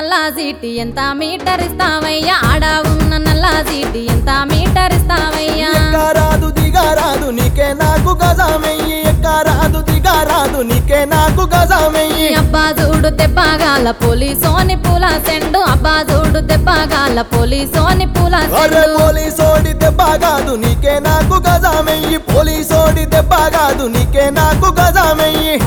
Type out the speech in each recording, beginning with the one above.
నల్లా సీటి ఎంత మీటర్ ఇస్తావయ్యా ఆడ ఉన్న నల్లా సీటి ఎంత మీటర్ ఇస్తావయ్యా ఎక్కరాదు దిగారాదు నీకే నాకు గజామెయ్యి ఎక్కరాదు దిగారాదు నీకే నాకు గజామెయ్యి అబ్బా చూడు దెబ్బగాల పోలీసోని పూల సెండు అబ్బా చూడు దెబ్బగాల పోలీసోని పూల అరే సెండు పోలీసోడి దెబ్బ కాదు నీకే నాకు గజామెయ్యి పోలీసోడి దెబ్బ కాదు నీకే నాకు గజామెయ్యి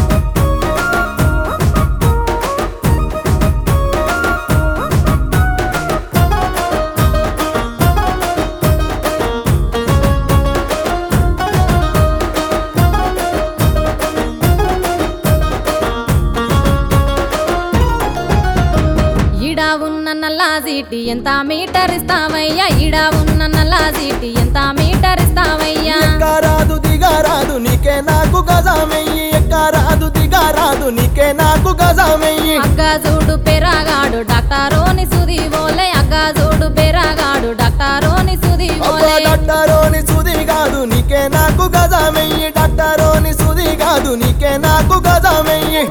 ఈడ ఉన్న నల్లా సీటి ఎంత మీటర్ ఇస్తావయ్యా ఈడ ఉన్న నల్లా సీటి ఎంత మీటర్ ఇస్తావయ్యా ఎక్కరాదు దిగారాదు నీకే నాకు గజామెయ్యి ఎక్కరాదు దిగారాదు నీకే నాకు గజామెయ్యి అగ్గ చూడు పెరాగాడు డాక్టరోని సుది ఓలే అగ్గ చూడు పెరాగాడు డాక్టరోని సుది అబ్బా ఓలే డాక్టరోని సుది కాదు నీకే నాకు గజామెయ్యి డాక్టరోని సుది కాదు నీకే నాకు గజామెయ్యి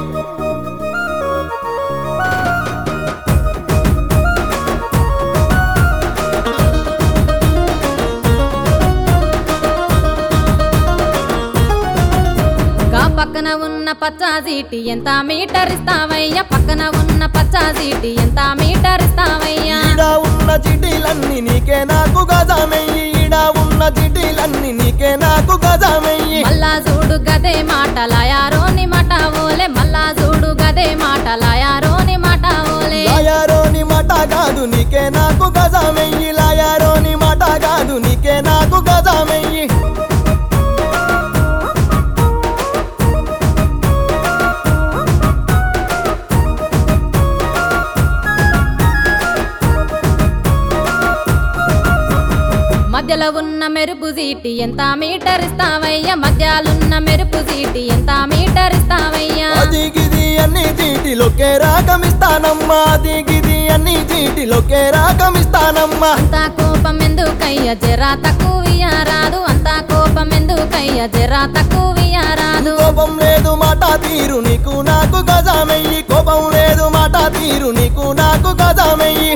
గా పక్కన ఉన్న పచ్చా సీటి ఎంత మీటర్ ఇస్తావయ్యా పక్కన ఉన్న పచ్చా సీటి ఎంత మీటర్ ఇస్తావయ్యా ఈడ ఉన్న చిటీలన్నీ నీకే నాకు గజామెయ్యి ఈడ ఉన్న చిటీలన్నీ నీకే నాకు గజామెయ్యి మల్లా చూడు గదే మాట లాయారోని మాట ఓలే మల్లా చూడు గదే మాట లాయారోని మాట ఓలే లాయారోని మాట కాదు నీకే నాకు గజామెయ్యి లాయారోని మాట కాదు నీకే నాకు గజామెయ్యి మధ్యలో ఉన్న మెరుపు సీటి ఎంత మీటర్ ఇస్తావయ్యా మధ్యాలున్న మెరుపు సీటి ఎంత మీటర్ ఇస్తావయ్యా అది గిది అన్ని చీటిలోకే రాగమిస్తానమ్మా అది గిది అన్ని చీటిలోకే రాగమిస్తానమ్మా అంతా కోపం ఎందుకయ్య జరా తక్కువ రాదు అంతా కోపం ఎందుకయ్య జరా తక్కువ రాదు కోపం లేదు మాట తీరు నీకు నాకు గజామెయ్యి కోపం లేదు మాట తీరు నీకు నాకు గజామెయ్యి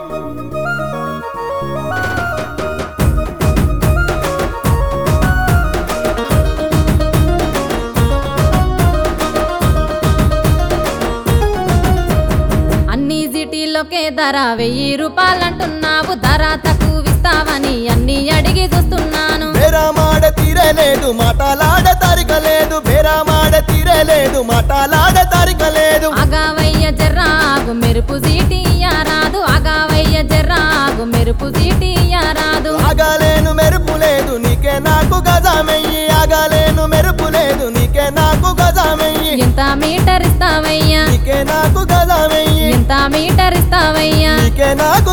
అన్ని సిటీలోకే ధర వెయ్యి రూపాయలంటున్నావు ధర తక్కువ ఇస్తావని అన్ని అడిగి చూస్తున్నాను బేరామాడ తీరలేదు మాటలాడ తరిక లేదు బేరామాడ తీరలేదు మాటలాడ తరిక లేదు అగావయ్య జర్రాగు మెరుపు సీటి రాదు అగావయ్య జర్రాగు మెరుపు సీటి రాదు ఆగలేను మెరుపు లేదు నీకే నాకు గజామెయ్యి ఆగలేను మెరుపు లేదు నీకే నాకు గజామెయ్యి ఎంత మీటర్ ఇస్తావయ్యా నీకే నాకు గజామెయ్యి ఎంత మీటర్ ఇస్తావయ్యా నీకే నాకు